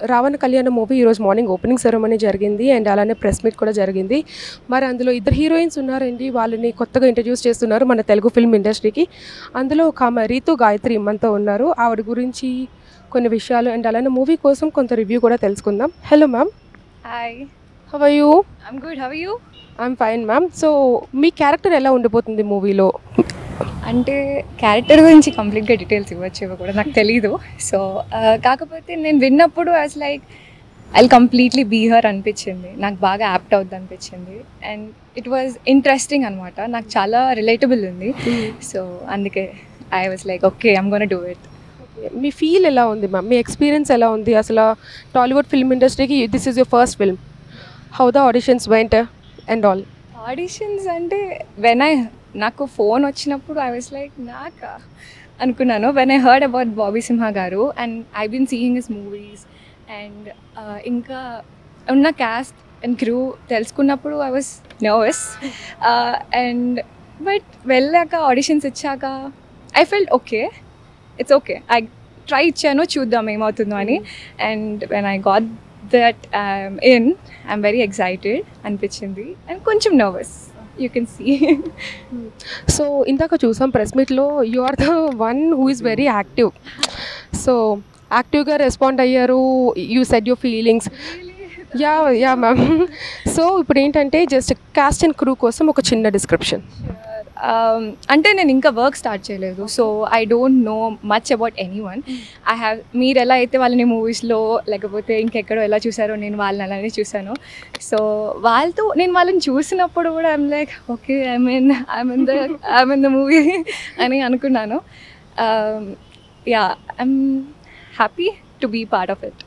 Ravana Kalyana movie ఈరోజు morning opening ceremony జరిగింది and అలానే ప్రెస్ మీట్ కూడా జరిగింది మరి అందులో ఇద్దరు హీరోయిన్స్ ఉన్నారండి వాళ్ళని కొత్తగా ఇంట్రడ్యూస్ చేస్తున్నారు మన తెలుగు ఫిల్మ్ ఇండస్ట్రీకి అందులో ఒక ఆమె రీతు గాయత్రి మనతో ఉన్నారు ఆవిడ గురించి కొన్ని విషయాలు అండ్ అలానే మూవీ కోసం కొంత రివ్యూ కూడా తెలుసుకుందాం hello ma'am hi how you I'm good how you I'm fine ma'am so మీ క్యారెక్టర్ ఎలా ఉండిపోతుంది మూవీలో అంటే క్యారెక్టర్ గురించి కంప్లీట్గా డీటెయిల్స్ ఇవ్వచ్చు ఇవ్వకూడదు నాకు తెలీదు సో కాకపోతే నేను విన్నప్పుడు as like I completely be her అనిపించింది నాకు బాగా యాప్ట్ అవుద్ది అనిపించింది అండ్ ఇట్ వాజ్ ఇంట్రెస్టింగ్ అనమాట నాకు చాలా రిలేటబుల్ ఉంది సో అందుకే I was like okay I'm gonna do it మీ ఫీల్ ఎలా ఉంది మ్యామ్ మీ ఎక్స్పీరియన్స్ ఎలా ఉంది అసలు టాలీవుడ్ ఫిల్మ్ ఇండస్ట్రీకి this is your first film how the auditions went and all auditions అంటే వెన్ ఐ నాకు ఫోన్ వచ్చినప్పుడు ఐ వాజ్ లైక్ నాకా అనుకున్నాను when I heard about Bobby Simha garu and I been seeing his movies and ఇంకా ఉన్న cast and crew తెలుసుకున్నప్పుడు I was nervous and but వెళ్ళాక auditions ఇచ్చాక I felt okay it's okay I try ఇచ్చాను చూద్దాం ఏమవుతుందో అని and when I got that in I'm very excited అనిపించింది అండ్ కొంచెం nervous you can see so ఇందాక చూసాం ప్రెస్ మీట్లో you are the one who is very active so యాక్టివ్గా రెస్పాండ్ అయ్యారు you said your feelings yeah yeah ma'am so ఇప్పుడు ఏంటంటే just cost and crew కోసం ఒక చిన్న డిస్క్రిప్షన్ అంటే నేను ఇంకా వర్క్ స్టార్ట్ చేయలేదు so I don't know much about anyone I have మీరు ఎలా అయితే వాళ్ళని మూవీస్లో లేకపోతే ఇంకెక్కడో ఎలా చూసారో నేను వాళ్ళని అలానే చూసాను సో వాళ్ళతో నేను వాళ్ళని చూసినప్పుడు కూడా I'm like okay I mean I mean the I mean the movie అని అనుకున్నాను yeah I'm happy to be part of it